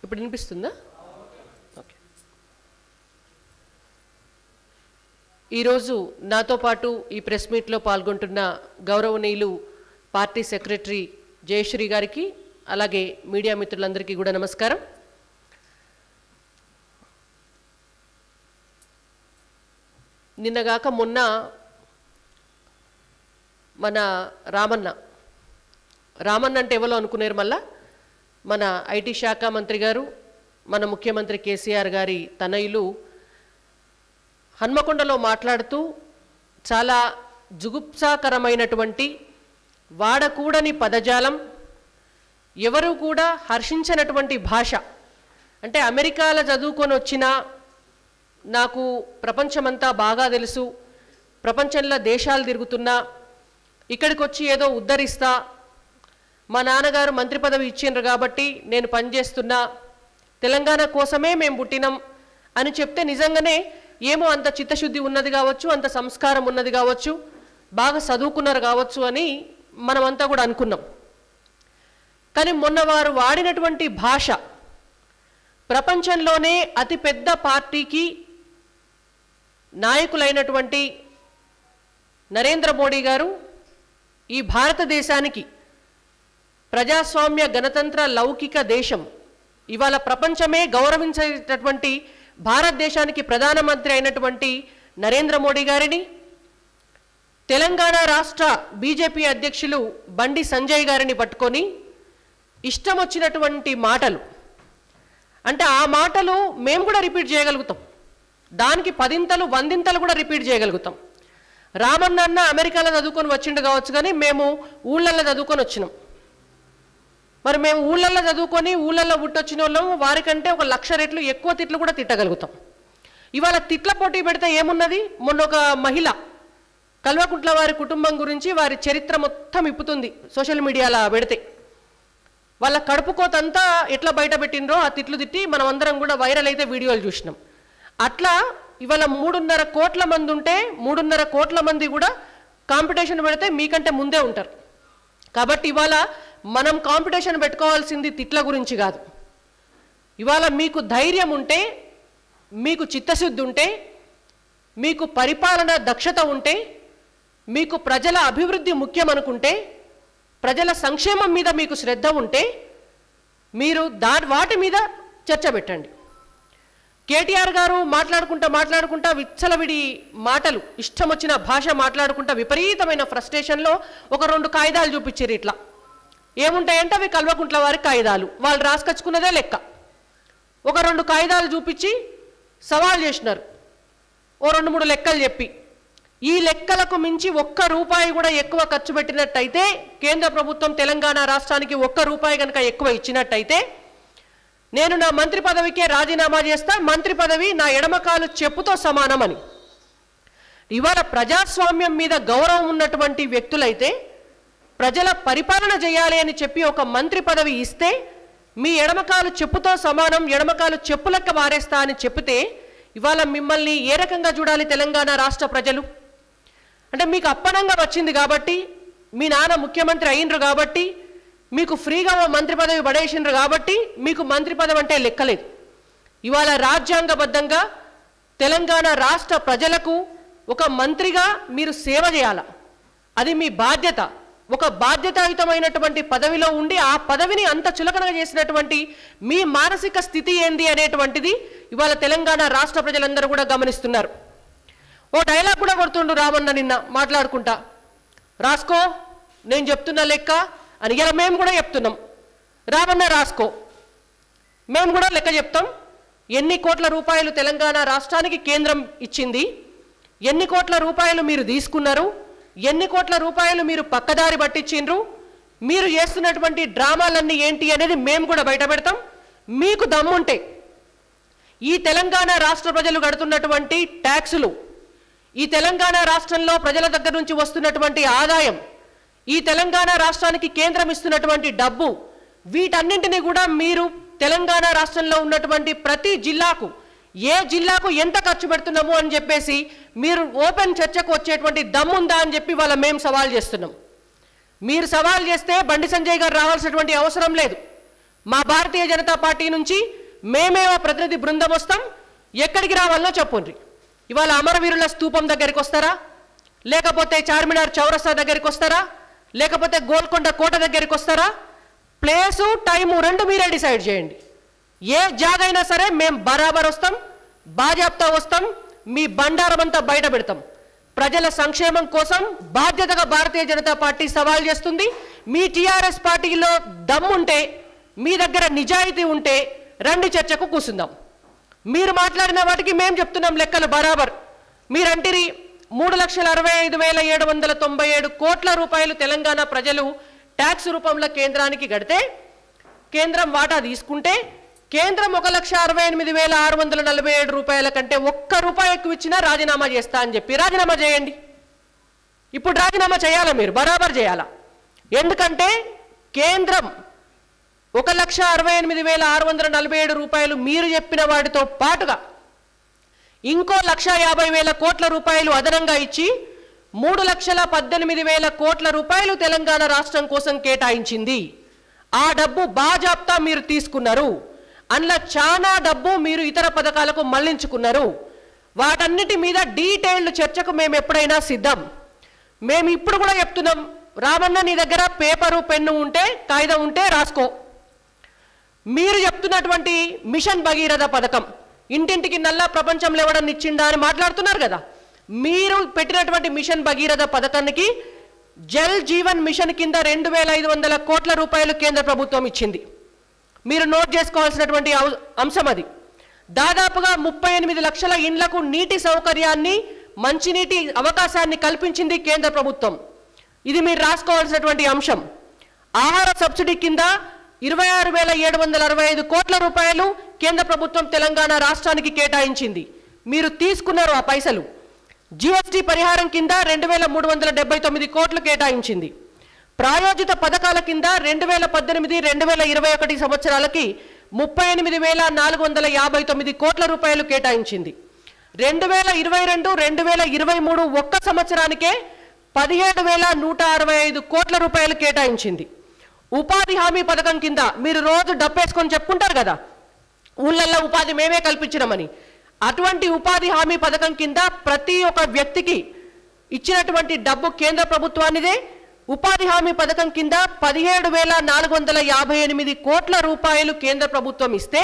ఇప్పుడు వినిపిస్తుందా ఓకే ఈరోజు నాతో పాటు ఈ ప్రెస్ మీట్లో పాల్గొంటున్న గౌరవనీయులు పార్టీ సెక్రటరీ జయశ్రీ గారికి అలాగే మీడియా మిత్రులందరికీ కూడా నమస్కారం నిన్నగాక మొన్న మన రామన్న రామన్న అంటే ఎవరో అనుకునేరు మళ్ళా మన ఐటీ శాఖ మంత్రి గారు మన ముఖ్యమంత్రి కేసీఆర్ గారి తనయులు హన్మకొండలో మాట్లాడుతూ చాలా జుగుప్సాకరమైనటువంటి వాడకూడని పదజాలం ఎవరు కూడా హర్షించనటువంటి భాష అంటే అమెరికాలో చదువుకొని వచ్చిన నాకు ప్రపంచమంతా బాగా తెలుసు ప్రపంచంలో దేశాలు తిరుగుతున్నా ఇక్కడికి వచ్చి ఏదో ఉద్ధరిస్తా మా నాన్నగారు మంత్రి పదవి ఇచ్చిండ్రు కాబట్టి నేను పనిచేస్తున్నా తెలంగాణ కోసమే మేము పుట్టినాం అని చెప్తే నిజంగానే ఏమో అంత చిత్తశుద్ధి ఉన్నది కావచ్చు అంత సంస్కారం ఉన్నది కావచ్చు బాగా చదువుకున్నారు కావచ్చు అని మనమంతా కూడా అనుకున్నాం కానీ మొన్న వారు వాడినటువంటి భాష ప్రపంచంలోనే అతిపెద్ద పార్టీకి నాయకులైనటువంటి నరేంద్ర మోడీ గారు ఈ భారతదేశానికి ప్రజాస్వామ్య గణతంత్ర లౌకిక దేశం ఇవాళ ప్రపంచమే గౌరవించేటటువంటి భారతదేశానికి ప్రధానమంత్రి అయినటువంటి నరేంద్ర మోడీ గారిని తెలంగాణ రాష్ట్ర బీజేపీ అధ్యక్షులు బండి సంజయ్ గారిని పట్టుకొని ఇష్టం వచ్చినటువంటి మాటలు అంటే ఆ మాటలు మేము కూడా రిపీట్ చేయగలుగుతాం దానికి పదింతలు వందింతలు కూడా రిపీట్ చేయగలుగుతాం రామన్న అన్న అమెరికాలో చదువుకొని వచ్చిండు కావచ్చు కానీ మేము ఊళ్ళల్లో చదువుకొని వచ్చినాం మరి మేము ఊళ్ళల్లో చదువుకొని ఊళ్ళల్లో పుట్టొచ్చిన వాళ్ళం వారికంటే ఒక లక్ష రెట్లు ఎక్కువ తిట్లు కూడా తిట్టగలుగుతాం ఇవాళ తిట్ల పోటీ పెడితే ఏమున్నది మొన్న ఒక మహిళ కల్వకుంట్ల వారి కుటుంబం గురించి వారి చరిత్ర మొత్తం ఇప్పుతుంది సోషల్ మీడియాలో పెడితే వాళ్ళ కడుపు కోతంతా ఎట్లా బయట పెట్టిండ్రో ఆ తిట్లు తిట్టి మనం అందరం కూడా వైరల్ అయితే వీడియోలు చూసినాం అట్లా ఇవాళ మూడున్నర కోట్ల మంది ఉంటే మూడున్నర కోట్ల మంది కూడా కాంపిటీషన్ పెడితే మీకంటే ముందే ఉంటారు కాబట్టి ఇవాళ మనం కాంపిటీషన్ పెట్టుకోవాల్సింది తిట్ల గురించి కాదు ఇవాళ మీకు ధైర్యం ఉంటే మీకు చిత్తశుద్ధి ఉంటే మీకు పరిపాలన దక్షత ఉంటే మీకు ప్రజల అభివృద్ధి ముఖ్యం అనుకుంటే ప్రజల సంక్షేమం మీద మీకు శ్రద్ధ ఉంటే మీరు దా వాటి మీద చర్చ పెట్టండి కేటీఆర్ గారు మాట్లాడుకుంటా మాట్లాడుకుంటా విచ్చలవిడి మాటలు ఇష్టం వచ్చిన భాష మాట్లాడుకుంటా విపరీతమైన ఫ్రస్ట్రేషన్లో ఒక రెండు కాగితాలు చూపించారు ఇట్లా ఏముంటాయంటే అవి కల్వకుంట్ల వారి కాగితాలు వాళ్ళు రాసుకొచ్చుకున్నదే లెక్క ఒక రెండు కాగితాలు చూపించి సవాల్ చేసినారు ఓ రెండు మూడు లెక్కలు చెప్పి ఈ లెక్కలకు మించి ఒక్క రూపాయి కూడా ఎక్కువ ఖర్చు పెట్టినట్టయితే కేంద్ర ప్రభుత్వం తెలంగాణ రాష్ట్రానికి ఒక్క రూపాయి కనుక ఎక్కువ ఇచ్చినట్టయితే నేను నా మంత్రి పదవికే రాజీనామా చేస్తా మంత్రి పదవి నా ఎడమకాలు చెప్పుతో సమానమని ఇవాళ ప్రజాస్వామ్యం మీద గౌరవం ఉన్నటువంటి వ్యక్తులైతే ప్రజల పరిపాలన చేయాలి అని చెప్పి ఒక మంత్రి పదవి ఇస్తే మీ ఎడమకాలు చెప్పుతో సమానం ఎడమకాలు చెప్పులెక్క మారేస్తా అని చెప్తే ఇవాళ మిమ్మల్ని ఏ రకంగా చూడాలి తెలంగాణ రాష్ట్ర ప్రజలు అంటే మీకు అప్పనంగా వచ్చింది కాబట్టి మీ నాన్న ముఖ్యమంత్రి అయినరు కాబట్టి మీకు ఫ్రీగా ఓ మంత్రి పదవి పడేసిండ్రు కాబట్టి మీకు మంత్రి పదవి అంటే లెక్కలేదు ఇవాళ రాజ్యాంగబద్ధంగా తెలంగాణ రాష్ట్ర ప్రజలకు ఒక మంత్రిగా మీరు సేవ చేయాల అది మీ బాధ్యత ఒక బాధ్యతాయుతమైనటువంటి పదవిలో ఉండి ఆ పదవిని అంత చులకనగా చేసినటువంటి మీ మానసిక స్థితి ఏంది అనేటువంటిది ఇవాళ తెలంగాణ రాష్ట్ర ప్రజలందరూ కూడా గమనిస్తున్నారు ఓ డైలాగ్ కూడా కొడుతుండు రామన్న నిన్న మాట్లాడుకుంటా రాసుకో నేను చెప్తున్న లెక్క అని ఇలా మేము కూడా చెప్తున్నాం రామన్న రాసుకో మేము కూడా లెక్క చెప్తాం ఎన్ని కోట్ల రూపాయలు తెలంగాణ రాష్ట్రానికి కేంద్రం ఇచ్చింది ఎన్ని కోట్ల రూపాయలు మీరు తీసుకున్నారు ఎన్ని కోట్ల రూపాయలు మీరు పక్కదారి పట్టించిండ్రు మీరు చేస్తున్నటువంటి డ్రామాలన్నీ ఏంటి అనేది మేము కూడా బయట పెడతాం మీకు దమ్ముంటే ఈ తెలంగాణ రాష్ట్ర ప్రజలు కడుతున్నటువంటి ట్యాక్సులు ఈ తెలంగాణ రాష్ట్రంలో ప్రజల దగ్గర నుంచి వస్తున్నటువంటి ఆదాయం ఈ తెలంగాణ రాష్ట్రానికి కేంద్రం ఇస్తున్నటువంటి డబ్బు వీటన్నింటినీ కూడా మీరు తెలంగాణ రాష్ట్రంలో ఉన్నటువంటి ప్రతి జిల్లాకు ఏ జిల్లాకు ఎంత ఖర్చు పెడుతున్నాము అని చెప్పేసి మీరు ఓపెన్ చర్చకు వచ్చేటువంటి దమ్ముందా అని చెప్పి వాళ్ళ మేము సవాల్ చేస్తున్నాం మీరు సవాల్ చేస్తే బండి సంజయ్ గారు రావాల్సినటువంటి అవసరం లేదు మా భారతీయ జనతా పార్టీ నుంచి మేమేమో ప్రతినిధి బృందం వస్తాం ఎక్కడికి రావాలనో చెప్పుండ్రి ఇవాళ అమరవీరుల స్తూపం దగ్గరికి వస్తారా లేకపోతే చార్మినార్ చౌరస్తా దగ్గరికి వస్తారా లేకపోతే గోల్కొండ కోట దగ్గరికి వస్తారా ప్లేసు టైము రెండు మీరే డిసైడ్ చేయండి ఏ జాగైనా సరే మేము బరాబర్ వస్తాం బాజాప్తా వస్తాం మీ బండారం అంతా బయట పెడతాం ప్రజల సంక్షేమం కోసం బాధ్యతగా భారతీయ జనతా పార్టీ సవాల్ చేస్తుంది మీ టీఆర్ఎస్ పార్టీలో దమ్ముంటే మీ దగ్గర నిజాయితీ ఉంటే రండి చర్చకు కూర్చుందాం మీరు మాట్లాడిన వాటికి మేము చెప్తున్నాం లెక్కలు బరాబర్ మీరంటిరి మూడు లక్షల అరవై ఐదు వేల ఏడు వందల తొంభై ఏడు కోట్ల రూపాయలు తెలంగాణ ప్రజలు ట్యాక్స్ రూపంలో కేంద్రానికి గడితే కేంద్రం వాటా తీసుకుంటే కేంద్రం ఒక లక్ష అరవై ఎనిమిది వేల ఆరు వందల నలభై ఏడు రూపాయల కంటే ఒక్క రూపాయి ఎక్కువ ఇచ్చినా రాజీనామా చేస్తా అని చెప్పి రాజీనామా చేయండి ఇప్పుడు రాజీనామా చేయాలా మీరు బరాబర్ చేయాలా ఎందుకంటే కేంద్రం ఒక లక్ష అరవై ఎనిమిది వేల ఆరు వందల నలభై ఏడు రూపాయలు మీరు చెప్పిన వాటితో పాటుగా ఇంకో లక్ష యాభై వేల కోట్ల రూపాయలు అదనంగా ఇచ్చి మూడు లక్షల పద్దెనిమిది వేల కోట్ల రూపాయలు తెలంగాణ రాష్ట్రం కోసం కేటాయించింది ఆ డబ్బు బాజాప్తా మీరు తీసుకున్నారు అందులో చాలా డబ్బు మీరు ఇతర పథకాలకు మళ్లించుకున్నారు వాటన్నిటి మీద డీటెయిల్డ్ చర్చకు మేము ఎప్పుడైనా సిద్ధం మేము ఇప్పుడు కూడా చెప్తున్నాం రామన్న నీ దగ్గర పేపరు పెన్ను ఉంటే కాగితం ఉంటే రాసుకో మీరు చెప్తున్నటువంటి మిషన్ భగీరథ పథకం ఇంటింటికి నల్ల ప్రపంచంలో ఎవడన్నా ఇచ్చిండా అని మాట్లాడుతున్నారు కదా మీరు పెట్టినటువంటి మిషన్ భగీరథ పథకానికి జల్ జీవన్ మిషన్ కింద రెండు వేల ఐదు వందల కోట్ల రూపాయలు కేంద్ర ప్రభుత్వం ఇచ్చింది మీరు నోట్ చేసుకోవాల్సినటువంటి అవ- అంశం అది దాదాపుగా ముప్పై ఎనిమిది లక్షల ఇండ్లకు నీటి సౌకర్యాన్ని మంచినీటి అవకాశాన్ని కల్పించింది కేంద్ర ప్రభుత్వం ఇది మీరు రాసుకోవాల్సినటువంటి అంశం ఆహార సబ్సిడీ కింద ఇరవై ఆరు వేల ఏడు వందల అరవై ఐదు కోట్ల రూపాయలు కేంద్ర ప్రభుత్వం తెలంగాణ రాష్ట్రానికి కేటాయించింది మీరు తీసుకున్నారు ఆ పైసలు జిఎస్టీ పరిహారం కింద రెండు వేల మూడు వందల డెబ్బై తొమ్మిది కోట్లు కేటాయించింది ప్రాయోజిత పథకాల కింద రెండు వేల పద్దెనిమిది రెండు వేల ఇరవై ఒకటి సంవత్సరాలకి ముప్పై ఎనిమిది వేల నాలుగు వందల యాభై తొమ్మిది కోట్ల రూపాయలు కేటాయించింది రెండు వేల ఇరవై రెండు రెండు వేల ఇరవై మూడు ఒక్క సంవత్సరానికే పదిహేడు వేల నూట అరవై ఐదు కోట్ల రూపాయలు కేటాయించింది ఉపాధి హామీ పథకం కింద మీరు రోజు డబ్బేసుకొని చెప్పుకుంటారు కదా ఊళ్ళల్లో ఉపాధి మేమే కల్పించినామని అటువంటి ఉపాధి హామీ పథకం కింద ప్రతి ఒక్క వ్యక్తికి ఇచ్చినటువంటి డబ్బు కేంద్ర ప్రభుత్వానిదే ఉపాధి హామీ పథకం కింద పదిహేడు వేల నాలుగు వందల యాభై ఎనిమిది కోట్ల రూపాయలు కేంద్ర ప్రభుత్వం ఇస్తే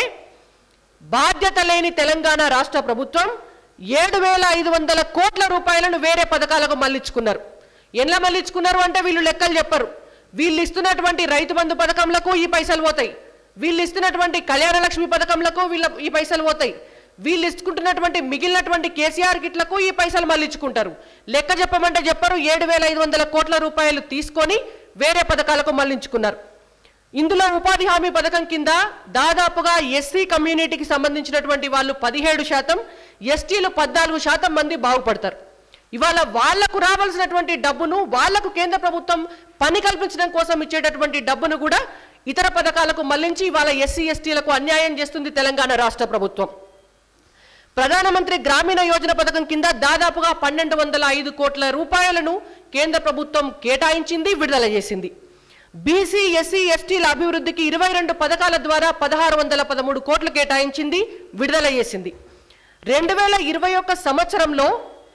బాధ్యత లేని తెలంగాణ రాష్ట్ర ప్రభుత్వం ఏడు వేల ఐదు వందల కోట్ల రూపాయలను వేరే పథకాలకు మళ్లించుకున్నారు ఎలా మళ్లించుకున్నారు అంటే వీళ్ళు లెక్కలు చెప్పరు వీళ్ళు ఇస్తున్నటువంటి రైతు బంధు పథకంలకు ఈ పైసలు పోతాయి వీళ్ళు ఇస్తున్నటువంటి కళ్యాణ లక్ష్మి పథకంలకు వీళ్ళ ఈ పైసలు పోతాయి వీళ్ళు ఇచ్చుకుంటున్నటువంటి మిగిలినటువంటి కేసీఆర్ కిట్లకు ఈ పైసలు మళ్ళించుకుంటారు లెక్క చెప్పమంటే చెప్పరు ఏడు వేల ఐదు వందల కోట్ల రూపాయలు తీసుకొని వేరే పథకాలకు మళ్లించుకున్నారు ఇందులో ఉపాధి హామీ పథకం కింద దాదాపుగా ఎస్సీ కమ్యూనిటీకి సంబంధించినటువంటి వాళ్ళు పదిహేడు శాతం ఎస్టీలు పద్నాలుగు శాతం మంది బాగుపడతారు ఇవాళ వాళ్లకు రావాల్సినటువంటి డబ్బును వాళ్లకు కేంద్ర ప్రభుత్వం పని కల్పించడం కోసం ఇచ్చేటటువంటి డబ్బును కూడా ఇతర పథకాలకు మళ్లించి ఇవాళ ఎస్సీ ఎస్టీలకు అన్యాయం చేస్తుంది తెలంగాణ రాష్ట్ర ప్రభుత్వం ప్రధానమంత్రి గ్రామీణ యోజన పథకం కింద దాదాపుగా పన్నెండు వందల ఐదు కోట్ల రూపాయలను కేంద్ర ప్రభుత్వం కేటాయించింది విడుదల చేసింది బీసీ ఎస్సీ ఎస్టీల అభివృద్ధికి ఇరవై రెండు పథకాల ద్వారా పదహారు వందల పదమూడు కోట్లు కేటాయించింది విడుదల చేసింది రెండు వేల ఇరవై ఒక్క సంవత్సరంలో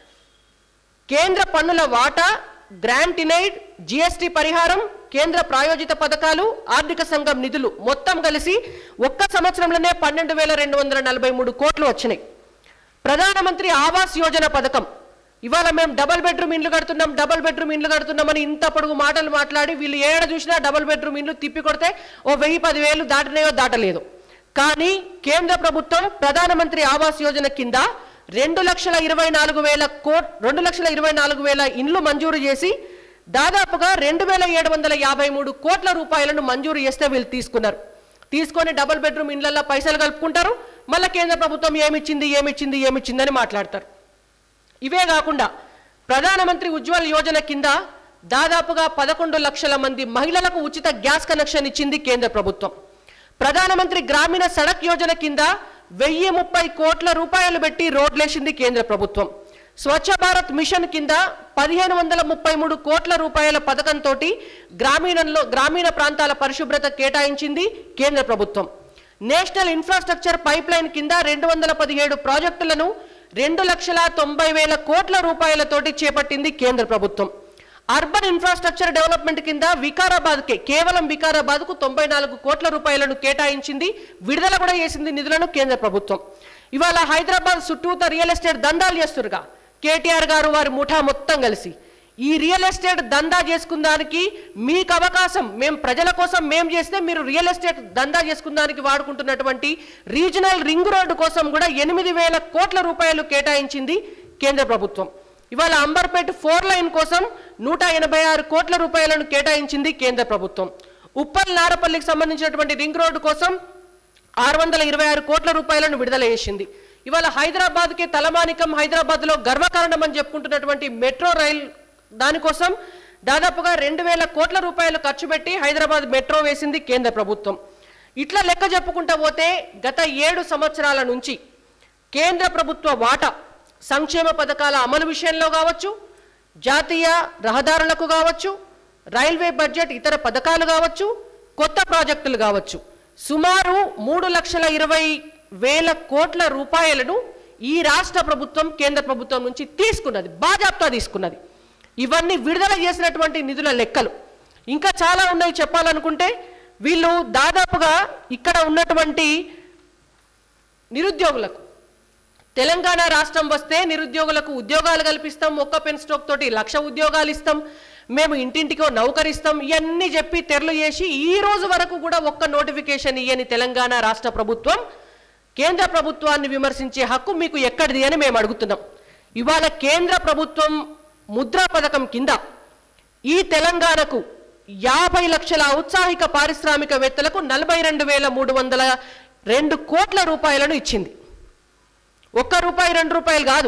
కేంద్ర పన్నుల వాటా గ్రాంట్ ఇనైడ్ జిఎస్టి పరిహారం కేంద్ర ప్రాయోజిత పథకాలు ఆర్థిక సంఘం నిధులు మొత్తం కలిసి ఒక్క సంవత్సరంలోనే పన్నెండు వేల రెండు వందల నలభై మూడు కోట్లు వచ్చినాయి ప్రధానమంత్రి ఆవాస్ యోజన పథకం ఇవాళ మేము డబల్ బెడ్రూమ్ ఇండ్లు కడుతున్నాం డబల్ బెడ్రూమ్ ఇండ్లు కడుతున్నామని ఇంత పొడుగు మాటలు మాట్లాడి వీళ్ళు ఏడ చూసినా డబల్ బెడ్రూమ్ ఇండ్లు తిప్పి కొడితే ఓ వెయ్యి పదివేలు దాటినాయో దాటలేదు కానీ కేంద్ర ప్రభుత్వం ప్రధానమంత్రి ఆవాస్ యోజన కింద రెండు లక్షల ఇరవై నాలుగు వేల కోట్ రెండు లక్షల ఇరవై నాలుగు వేల ఇండ్లు మంజూరు చేసి దాదాపుగా రెండు వేల ఏడు వందల యాభై మూడు కోట్ల రూపాయలను మంజూరు చేస్తే వీళ్ళు తీసుకున్నారు తీసుకొని డబుల్ బెడ్రూమ్ ఇండ్లలో పైసలు కలుపుకుంటారు మళ్ళీ కేంద్ర ప్రభుత్వం ఏమిచ్చింది ఏమిచ్చింది ఏమిచ్చిందని మాట్లాడతారు ఇవే కాకుండా ప్రధానమంత్రి ఉజ్వల్ యోజన కింద దాదాపుగా పదకొండు లక్షల మంది మహిళలకు ఉచిత గ్యాస్ కనెక్షన్ ఇచ్చింది కేంద్ర ప్రభుత్వం ప్రధానమంత్రి గ్రామీణ సడక్ యోజన కింద వెయ్యి ముప్పై కోట్ల రూపాయలు పెట్టి రోడ్లేసింది కేంద్ర ప్రభుత్వం స్వచ్ఛ భారత్ మిషన్ కింద పదిహేను వందల ముప్పై మూడు కోట్ల రూపాయల పథకంతో గ్రామీణంలో గ్రామీణ ప్రాంతాల పరిశుభ్రత కేటాయించింది కేంద్ర ప్రభుత్వం నేషనల్ ఇన్ఫ్రాస్ట్రక్చర్ పైప్ లైన్ కింద రెండు వందల పదిహేడు ప్రాజెక్టులను రెండు లక్షల తొంభై వేల కోట్ల రూపాయలతోటి చేపట్టింది కేంద్ర ప్రభుత్వం అర్బన్ ఇన్ఫ్రాస్ట్రక్చర్ డెవలప్మెంట్ కింద వికారాబాద్కే కేవలం వికారాబాద్కు తొంభై నాలుగు కోట్ల రూపాయలను కేటాయించింది విడుదల కూడా చేసింది నిధులను కేంద్ర ప్రభుత్వం ఇవాళ హైదరాబాద్ చుట్టూత రియల్ ఎస్టేట్ దందాలు చేస్తురుగా కేటీఆర్ గారు వారి ముఠా మొత్తం కలిసి ఈ రియల్ ఎస్టేట్ దందా చేసుకుందానికి మీకు అవకాశం మేము ప్రజల కోసం మేము చేస్తే మీరు రియల్ ఎస్టేట్ దందా చేసుకుందానికి వాడుకుంటున్నటువంటి రీజనల్ రింగ్ రోడ్డు కోసం కూడా ఎనిమిది వేల కోట్ల రూపాయలు కేటాయించింది కేంద్ర ప్రభుత్వం ఇవాళ అంబర్పేట్ ఫోర్ లైన్ కోసం నూట ఎనభై ఆరు కోట్ల రూపాయలను కేటాయించింది కేంద్ర ప్రభుత్వం ఉప్పల్ నారపల్లికి సంబంధించినటువంటి రింగ్ రోడ్డు కోసం ఆరు వందల ఇరవై ఆరు కోట్ల రూపాయలను విడుదల చేసింది ఇవాళ హైదరాబాద్కి తలమానికం హైదరాబాద్లో గర్వకారణం అని చెప్పుకుంటున్నటువంటి మెట్రో రైల్ దానికోసం దాదాపుగా రెండు వేల కోట్ల రూపాయలు ఖర్చు పెట్టి హైదరాబాద్ మెట్రో వేసింది కేంద్ర ప్రభుత్వం ఇట్లా లెక్క చెప్పుకుంటా పోతే గత ఏడు సంవత్సరాల నుంచి కేంద్ర ప్రభుత్వ వాటా సంక్షేమ పథకాల అమలు విషయంలో కావచ్చు జాతీయ రహదారులకు కావచ్చు రైల్వే బడ్జెట్ ఇతర పథకాలు కావచ్చు కొత్త ప్రాజెక్టులు కావచ్చు సుమారు మూడు లక్షల ఇరవై వేల కోట్ల రూపాయలను ఈ రాష్ట్ర ప్రభుత్వం కేంద్ర ప్రభుత్వం నుంచి తీసుకున్నది బాజాప్తా తీసుకున్నది ఇవన్నీ విడుదల చేసినటువంటి నిధుల లెక్కలు ఇంకా చాలా ఉన్నాయి చెప్పాలనుకుంటే వీళ్ళు దాదాపుగా ఇక్కడ ఉన్నటువంటి నిరుద్యోగులకు తెలంగాణ రాష్ట్రం వస్తే నిరుద్యోగులకు ఉద్యోగాలు కల్పిస్తాం ఒక్క పెన్ స్ట్రోక్ తోటి లక్ష ఉద్యోగాలు ఇస్తాం మేము ఇంటింటికో నౌకరిస్తాం ఇవన్నీ చెప్పి తెరలు చేసి ఈ రోజు వరకు కూడా ఒక్క నోటిఫికేషన్ ఇయ్యని తెలంగాణ రాష్ట్ర ప్రభుత్వం కేంద్ర ప్రభుత్వాన్ని విమర్శించే హక్కు మీకు ఎక్కడిది అని మేము అడుగుతున్నాం ఇవాళ కేంద్ర ప్రభుత్వం ముద్రా పథకం కింద ఈ తెలంగాణకు యాభై లక్షల ఔత్సాహిక పారిశ్రామికవేత్తలకు నలభై రెండు వేల మూడు వందల రెండు కోట్ల రూపాయలను ఇచ్చింది ఒక్క రూపాయి రెండు రూపాయలు కాదు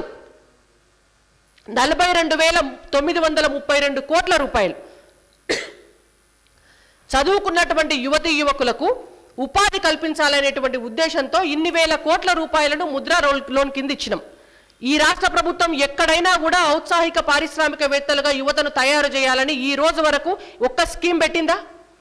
నలభై రెండు వేల తొమ్మిది వందల ముప్పై రెండు కోట్ల రూపాయలు చదువుకున్నటువంటి యువతి యువకులకు ఉపాధి కల్పించాలనేటువంటి ఉద్దేశంతో ఇన్ని వేల కోట్ల రూపాయలను ముద్రా రోల్ లోన్ కింద ఇచ్చినాం ఈ రాష్ట్ర ప్రభుత్వం ఎక్కడైనా కూడా ఔత్సాహిక పారిశ్రామికవేత్తలుగా యువతను తయారు చేయాలని ఈ రోజు వరకు ఒక్క స్కీమ్ పెట్టిందా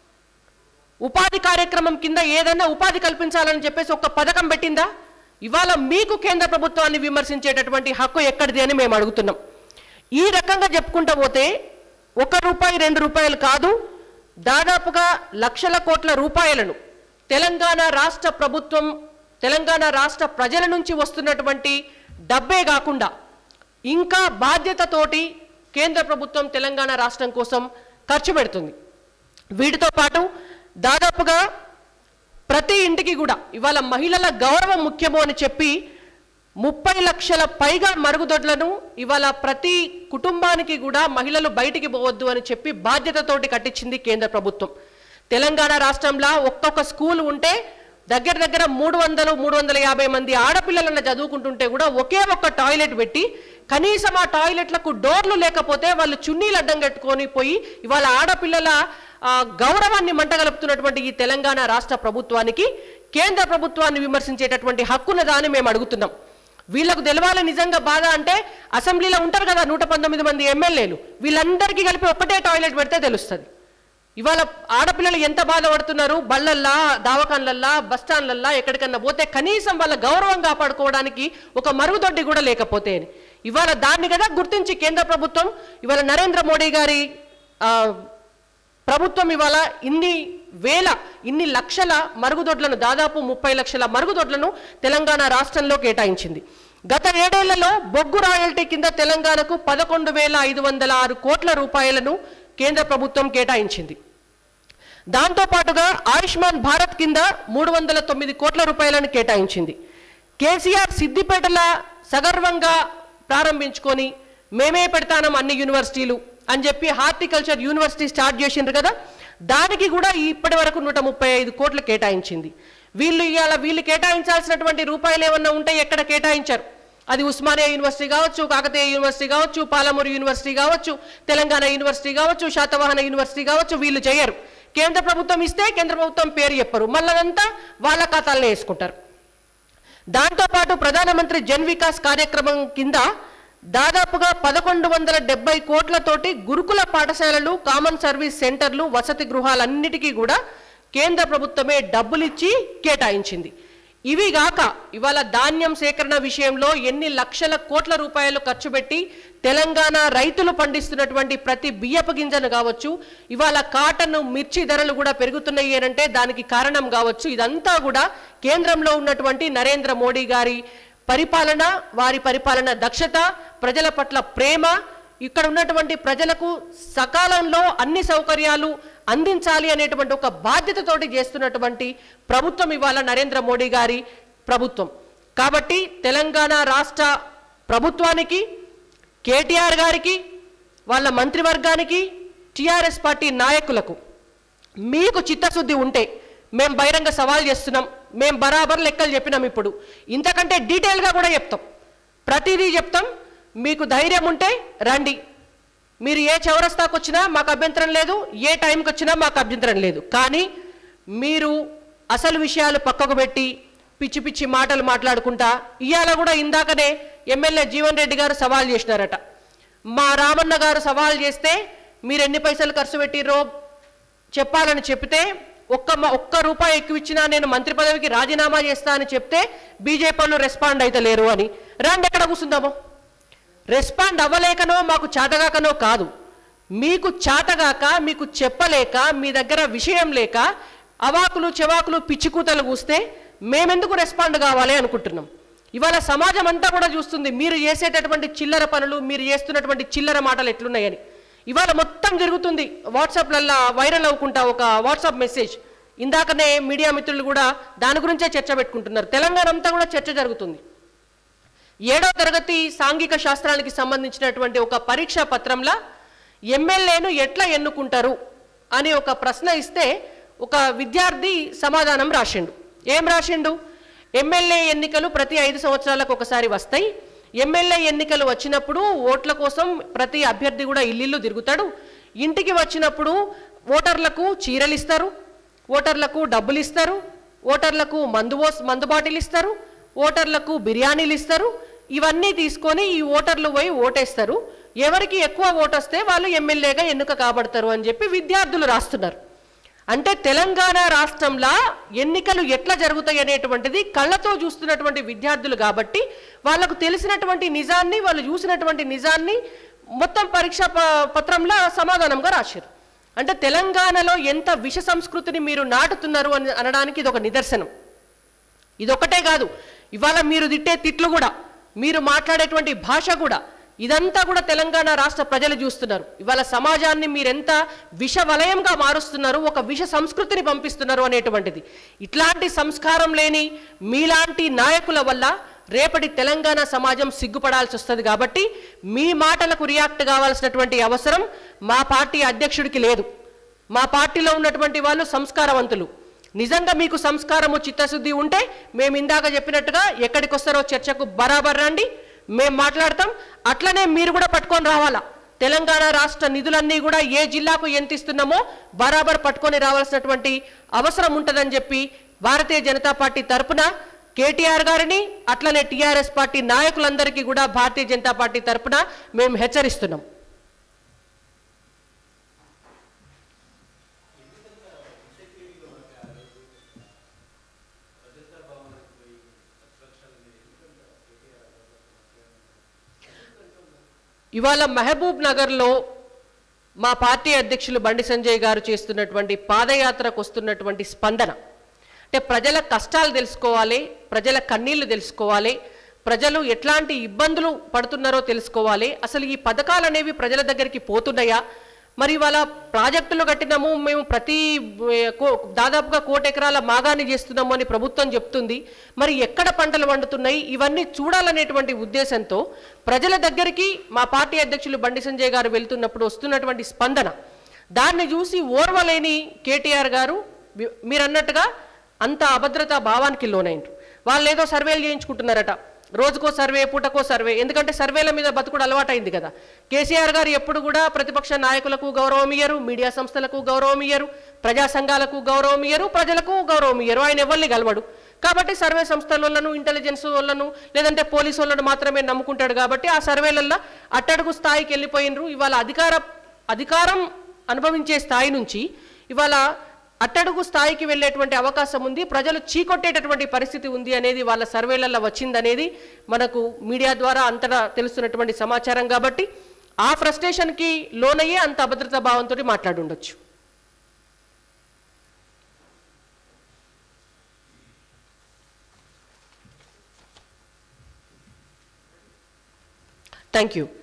ఉపాధి కార్యక్రమం కింద ఏదైనా ఉపాధి కల్పించాలని చెప్పేసి ఒక పథకం పెట్టిందా ఇవాళ మీకు కేంద్ర ప్రభుత్వాన్ని విమర్శించేటటువంటి హక్కు ఎక్కడిది అని మేము అడుగుతున్నాం ఈ రకంగా చెప్పుకుంటూ పోతే ఒక రూపాయి రెండు రూపాయలు కాదు దాదాపుగా లక్షల కోట్ల రూపాయలను తెలంగాణ రాష్ట్ర ప్రభుత్వం తెలంగాణ రాష్ట్ర ప్రజల నుంచి వస్తున్నటువంటి డబ్బే కాకుండా ఇంకా బాధ్యతతోటి కేంద్ర ప్రభుత్వం తెలంగాణ రాష్ట్రం కోసం ఖర్చు పెడుతుంది వీటితో పాటు దాదాపుగా ప్రతి ఇంటికి కూడా ఇవాళ మహిళల గౌరవం ముఖ్యము అని చెప్పి ముప్పై లక్షల పైగా మరుగుదొడ్లను ఇవాళ ప్రతి కుటుంబానికి కూడా మహిళలు బయటికి పోవద్దు అని చెప్పి బాధ్యతతోటి కట్టించింది కేంద్ర ప్రభుత్వం తెలంగాణ రాష్ట్రంలో ఒక్కొక్క స్కూల్ ఉంటే దగ్గర దగ్గర మూడు వందలు మూడు వందల యాభై మంది ఆడపిల్లలను చదువుకుంటుంటే కూడా ఒకే ఒక్క టాయిలెట్ పెట్టి కనీసం ఆ టాయిలెట్లకు డోర్లు లేకపోతే వాళ్ళు చున్నీలు అడ్డం కట్టుకొని పోయి ఇవాళ ఆడపిల్లల ఆ, గౌరవాన్ని మంటగలుపుతున్నటువంటి ఈ తెలంగాణ రాష్ట్ర ప్రభుత్వానికి కేంద్ర ప్రభుత్వాన్ని విమర్శించేటటువంటి హక్కున్నదా అని మేము అడుగుతున్నాం వీళ్ళకు తెలవాలి నిజంగా బాధ అంటే అసెంబ్లీలో ఉంటారు కదా నూట పంతొమ్మిది మంది ఎమ్మెల్యేలు వీళ్ళందరికీ కలిపి ఒకటే టాయిలెట్ పెడితే తెలుస్తుంది ఇవాళ ఆడపిల్లలు ఎంత బాధపడుతున్నారు బళ్ళల్లా దావకాన్లల్లా బస్టాండ్లల్లా ఎక్కడికన్నా పోతే కనీసం వాళ్ళ గౌరవం కాపాడుకోవడానికి ఒక మరుగుదొడ్డి కూడా లేకపోతే అని. ఇవాళ దాన్ని కదా గుర్తించి కేంద్ర ప్రభుత్వం ఇవాళ నరేంద్ర మోడీ గారి ఆ, ప్రభుత్వం ఇవాళ ఇన్ని వేల ఇన్ని లక్షల మరుగుదొడ్లను దాదాపు ముప్పై లక్షల మరుగుదొడ్లను తెలంగాణ రాష్ట్రంలో కేటాయించింది గత ఏడేళ్లలో బొగ్గు రాయల్టీ కింద తెలంగాణకు పదకొండు వేల ఐదు వందల ఆరు కోట్ల రూపాయలను కేంద్ర ప్రభుత్వం కేటాయించింది దాంతో పాటుగా ఆయుష్మాన్ భారత్ కింద మూడు వందల తొమ్మిది కోట్ల రూపాయలను కేటాయించింది కేసీఆర్ సిద్దిపేటల సగర్వంగా ప్రారంభించుకొని మేమే పెడతానం అన్ని యూనివర్సిటీలు అని చెప్పి హార్టికల్చర్ యూనివర్సిటీ స్టార్ట్ చేసిండ్రు కదా దానికి కూడా ఇప్పటి వరకు నూట ముప్పై ఐదు కోట్లు కేటాయించింది వీళ్ళు ఇవాళ వీళ్ళు కేటాయించాల్సినటువంటి రూపాయలు ఏమన్నా ఉంటే ఎక్కడ కేటాయించారు అది ఉస్మానియా యూనివర్సిటీ కావచ్చు కాకతీయ యూనివర్సిటీ కావచ్చు పాలమూరు యూనివర్సిటీ కావచ్చు తెలంగాణ యూనివర్సిటీ కావచ్చు శాతవాహన యూనివర్సిటీ కావచ్చు వీళ్ళు చేయరు కేంద్ర ప్రభుత్వం ఇస్తే కేంద్ర ప్రభుత్వం పేరు చెప్పరు మళ్ళదంతా వాళ్ళ ఖాతాలనే వేసుకుంటారు దాంతోపాటు ప్రధానమంత్రి జన్ వికాస్ కార్యక్రమం కింద దాదాపుగా పదకొండు వందల డెబ్బై కోట్లతోటి గురుకుల పాఠశాలలు కామన్ సర్వీస్ సెంటర్లు వసతి గృహాలన్నిటికీ కూడా కేంద్ర ప్రభుత్వమే డబ్బులిచ్చి కేటాయించింది ఇవి గాక ఇవాళ ధాన్యం సేకరణ విషయంలో ఎన్ని లక్షల కోట్ల రూపాయలు ఖర్చు పెట్టి తెలంగాణ రైతులు పండిస్తున్నటువంటి ప్రతి బియ్యపు గింజను కావచ్చు ఇవాళ కాటన్ మిర్చి ధరలు కూడా పెరుగుతున్నాయి అంటే దానికి కారణం కావచ్చు ఇదంతా కూడా కేంద్రంలో ఉన్నటువంటి నరేంద్ర మోడీ గారి పరిపాలన వారి పరిపాలన దక్షత ప్రజల పట్ల ప్రేమ ఇక్కడ ఉన్నటువంటి ప్రజలకు సకాలంలో అన్ని సౌకర్యాలు అందించాలి అనేటువంటి ఒక బాధ్యతతోటి చేస్తున్నటువంటి ప్రభుత్వం ఇవాళ నరేంద్ర మోడీ గారి ప్రభుత్వం కాబట్టి తెలంగాణ రాష్ట్ర ప్రభుత్వానికి కేటీఆర్ గారికి వాళ్ళ మంత్రివర్గానికి టిఆర్ఎస్ పార్టీ నాయకులకు మీకు చిత్తశుద్ధి ఉంటే మేము బహిరంగ సవాల్ చేస్తున్నాం మేము బరాబర్ లెక్కలు చెప్పినాం ఇప్పుడు ఇంతకంటే డీటెయిల్గా కూడా చెప్తాం ప్రతిదీ చెప్తాం మీకు ధైర్యం ఉంటే రండి మీరు ఏ చౌరస్తాకు వచ్చినా మాకు అభ్యంతరం లేదు ఏ టైంకి వచ్చినా మాకు అభ్యంతరం లేదు కానీ మీరు అసలు విషయాలు పక్కకు పెట్టి పిచ్చి పిచ్చి మాటలు మాట్లాడుకుంటా ఇవాళ కూడా ఇందాకనే ఎమ్మెల్యే జీవన్ రెడ్డి గారు సవాల్ చేసినారట మా రామన్న గారు సవాల్ చేస్తే మీరు ఎన్ని పైసలు ఖర్చు పెట్టిర్రో చెప్పాలని చెప్తే ఒక్క మ- ఒక్క రూపాయి ఎక్కువ ఇచ్చినా నేను మంత్రి పదవికి రాజీనామా చేస్తా అని చెప్తే బీజేపీ వాళ్ళు రెస్పాండ్ అయితే లేరు అని రండి ఎక్కడ కూర్చుందామో రెస్పాండ్ అవ్వలేకనో మాకు చేతగాకనో కాదు మీకు చేతగాక మీకు చెప్పలేక మీ దగ్గర విషయం లేక అవాకులు చెవాకులు పిచ్చికూతలు కూస్తే మేమెందుకు రెస్పాండ్ కావాలి అనుకుంటున్నాం ఇవాళ సమాజం అంతా కూడా చూస్తుంది మీరు చేసేటటువంటి చిల్లర పనులు మీరు చేస్తున్నటువంటి చిల్లర మాటలు ఎట్లున్నాయని ఇవాళ మొత్తం జరుగుతుంది వాట్సాప్లల్లో వైరల్ అవ్వకుండా ఒక వాట్సాప్ మెసేజ్ ఇందాకనే మీడియా మిత్రులు కూడా దాని గురించే చర్చ పెట్టుకుంటున్నారు తెలంగాణ అంతా కూడా చర్చ జరుగుతుంది ఏడో తరగతి సాంఘిక శాస్త్రానికి సంబంధించినటువంటి ఒక పరీక్షా పత్రంలో ఎమ్మెల్యేను ఎట్లా ఎన్నుకుంటారు అని ఒక ప్రశ్న ఇస్తే ఒక విద్యార్థి సమాధానం రాసిండు ఏం రాసిండు ఎమ్మెల్యే ఎన్నికలు ప్రతి ఐదు సంవత్సరాలకు ఒకసారి వస్తాయి ఎమ్మెల్యే ఎన్నికలు వచ్చినప్పుడు ఓట్ల కోసం ప్రతి అభ్యర్థి కూడా ఇల్లు తిరుగుతాడు ఇంటికి వచ్చినప్పుడు ఓటర్లకు చీరలు ఇస్తారు ఓటర్లకు డబ్బులు ఇస్తారు ఓటర్లకు మందు పోస్- మందు బాటిల్ ఇస్తారు ఓటర్లకు బిర్యానీలు ఇస్తారు ఇవన్నీ తీసుకొని ఈ ఓటర్లు పోయి ఓటేస్తారు ఎవరికి ఎక్కువ ఓటు వస్తే వాళ్ళు ఎమ్మెల్యేగా ఎన్నుక కాబడతారు అని చెప్పి విద్యార్థులు రాస్తున్నారు అంటే తెలంగాణ రాష్ట్రంలో ఎన్నికలు ఎట్లా జరుగుతాయి అనేటువంటిది కళ్ళతో చూస్తున్నటువంటి విద్యార్థులు కాబట్టి వాళ్ళకు తెలిసినటువంటి నిజాన్ని వాళ్ళు చూసినటువంటి నిజాన్ని మొత్తం పరీక్షా ప- పత్రంలో సమాధానంగా రాశారు అంటే తెలంగాణలో ఎంత విష సంస్కృతిని మీరు నాటుతున్నారు అని అనడానికి ఇది ఒక నిదర్శనం ఇదొక్కటే కాదు ఇవాళ మీరు తిట్టే తిట్లు కూడా మీరు మాట్లాడేటువంటి భాష కూడా ఇదంతా కూడా తెలంగాణ రాష్ట్ర ప్రజలు చూస్తున్నారు ఇవాళ సమాజాన్ని మీరెంత విష వలయంగా మారుస్తున్నారు ఒక విష సంస్కృతిని పంపిస్తున్నారు అనేటువంటిది ఇట్లాంటి సంస్కారం లేని మీలాంటి నాయకుల వల్ల రేపటి తెలంగాణ సమాజం సిగ్గుపడాల్సి వస్తుంది కాబట్టి మీ మాటలకు రియాక్ట్ కావాల్సినటువంటి అవసరం మా పార్టీ అధ్యక్షుడికి లేదు మా పార్టీలో ఉన్నటువంటి వాళ్ళు సంస్కారవంతులు నిజంగా మీకు సంస్కారము చిత్తశుద్ధి ఉంటే మేము ఇందాక చెప్పినట్టుగా ఎక్కడికి వస్తారో చర్చకు బరాబర్ రండి మేము మాట్లాడతాం అట్లనే మీరు కూడా పట్టుకొని రావాలా తెలంగాణ రాష్ట్ర నిధులన్నీ కూడా ఏ జిల్లాకు ఎంత ఇస్తున్నామో బరాబర్ పట్టుకొని రావాల్సినటువంటి అవసరం ఉంటుందని చెప్పి భారతీయ జనతా పార్టీ తరపున కేటీఆర్ గారిని అట్లనే టీఆర్ఎస్ పార్టీ నాయకులందరికీ కూడా భారతీయ జనతా పార్టీ తరపున మేము హెచ్చరిస్తున్నాం ఇవాళ మహబూబ్ నగర్లో మా పార్టీ అధ్యక్షులు బండి సంజయ్ గారు చేస్తున్నటువంటి పాదయాత్రకు వస్తున్నటువంటి స్పందన అంటే ప్రజల కష్టాలు తెలుసుకోవాలి ప్రజల కన్నీళ్లు తెలుసుకోవాలి ప్రజలు ఎట్లాంటి ఇబ్బందులు పడుతున్నారో తెలుసుకోవాలి అసలు ఈ పథకాలు అనేవి ప్రజల దగ్గరికి పోతున్నాయా మరి ఇవాళ ప్రాజెక్టులు కట్టినాము మేము ప్రతి ఏ, కో- దాదాపుగా కోటి ఎకరాల మాగాని చేస్తున్నాము అని ప్రభుత్వం చెప్తుంది మరి ఎక్కడ పంటలు పండుతున్నాయి ఇవన్నీ చూడాలనేటువంటి ఉద్దేశంతో ప్రజల దగ్గరికి మా పార్టీ అధ్యక్షులు బండి సంజయ్ గారు వెళ్తున్నప్పుడు వస్తున్నటువంటి స్పందన దాన్ని చూసి ఓర్వలేని కేటీఆర్ గారు వి- మీరు అన్నట్టుగా అంత అభద్రతా భావానికి లోనైండ్రు వాళ్ళు ఏదో సర్వేలు చేయించుకుంటున్నారట రోజుకో సర్వే పూటకో సర్వే ఎందుకంటే సర్వేల మీద బతుకుడు అలవాటైంది కదా కేసీఆర్ గారు ఎప్పుడు కూడా ప్రతిపక్ష నాయకులకు గౌరవం ఇయ్యరు మీడియా సంస్థలకు గౌరవం ఇయ్యరు ప్రజా సంఘాలకు గౌరవం ఇయ్యరు ప్రజలకు గౌరవం ఇయ్యరు ఆయన ఎవరిని గలవడు కాబట్టి సర్వే సంస్థల వాళ్ళను ఇంటెలిజెన్స్ వాళ్ళను లేదంటే పోలీసు వాళ్ళను మాత్రమే నమ్ముకుంటాడు కాబట్టి ఆ సర్వేలల్లో అట్టడుగు స్థాయికి వెళ్ళిపోయినరు ఇవాళ అధికార అధికారం అనుభవించే స్థాయి నుంచి ఇవాళ అట్టడుగు స్థాయికి వెళ్ళేటువంటి అవకాశం ఉంది ప్రజలు చీకొట్టేటటువంటి పరిస్థితి ఉంది అనేది వాళ్ళ సర్వేలలో వచ్చిందనేది మనకు మీడియా ద్వారా అంతటా తెలుస్తున్నటువంటి సమాచారం కాబట్టి ఆ ఫ్రస్ట్రేషన్కి లోనయ్యే అంత అభద్రతా భావంతో మాట్లాడుండొచ్చు థ్యాంక్ యూ